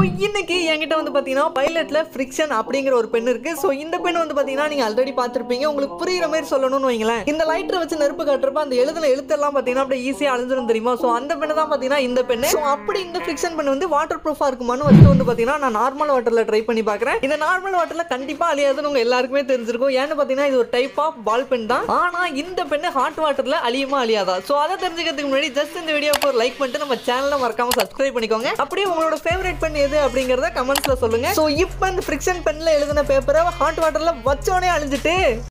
இன்னைக்கு என்கிட்ட வந்து பார்த்தீங்கன்னா பைலட்ல ஃப்ரிக்ஷன் அப்படிங்கிற ஒரு பென் இருக்கு ஸோ இந்த பென் வந்து பார்த்தீங்கன்னா நீங்கள் ஆல்ரெடி பார்த்துருப்பீங்க உங்களுக்கு புரியுற மாதிரி சொல்லணும்னு வைங்களேன் இந்த லைட்டரை வச்சு நெருப்பு காட்டுறப்ப அந்த எழுதுன எழுத்தெல்லாம் பார்த்தீங்கன்னா அப்படியே ஈஸியாக அழிஞ்சிரும் தெரியுமா ஸோ அந்த பெண்ணு தான் பார்த்தீங்கன்னா இந்த பெண்ணு ஸோ அப்படி இந்த ஃப்ரிக்ஷன் பென் வந்து வாட்டர் ப்ரூஃபாக இருக்குமான்னு வச்சு வந்து பார்த்தீங்கன்னா நான் நார்மல் வாட்டரில் ட்ரை பண்ணி பார்க்குறேன் இந்த நார்மல் வாட்டரில் கண்டிப்பாக அழியாதுன்னு உங்க எல்லாருக்குமே தெரிஞ்சிருக்கும் ஏன்னு பார்த்தீங்கன்னா இது ஒரு டைப் ஆஃப் பால் பென் தான் ஆனால் இந்த பெண்ணு ஹாட் வாட்டரில் அழியுமா அழியாதா ஸோ அதை தெரிஞ்சுக்கிறதுக்கு முன்னாடி ஜஸ்ட் இந்த வீடியோக்கு ஒரு லைக் பண்ணிட்டு நம்ம சேனலை மறக்காம சப்ஸ்கிரைப் பண்ணிக்கோங்க அப்படியே உங்களோட ஃபேவரட் பென் எது அப்படிங்கறத கமெண்ட்ஸ்ல சொல்லுங்க ஸோ இப்போ இந்த ஃப்ரிக்ஷன் பென்ல எழுதின பேப்பரை ஹாட் வாட்டர்ல வச்சோடனே அழிஞ்சிட்டு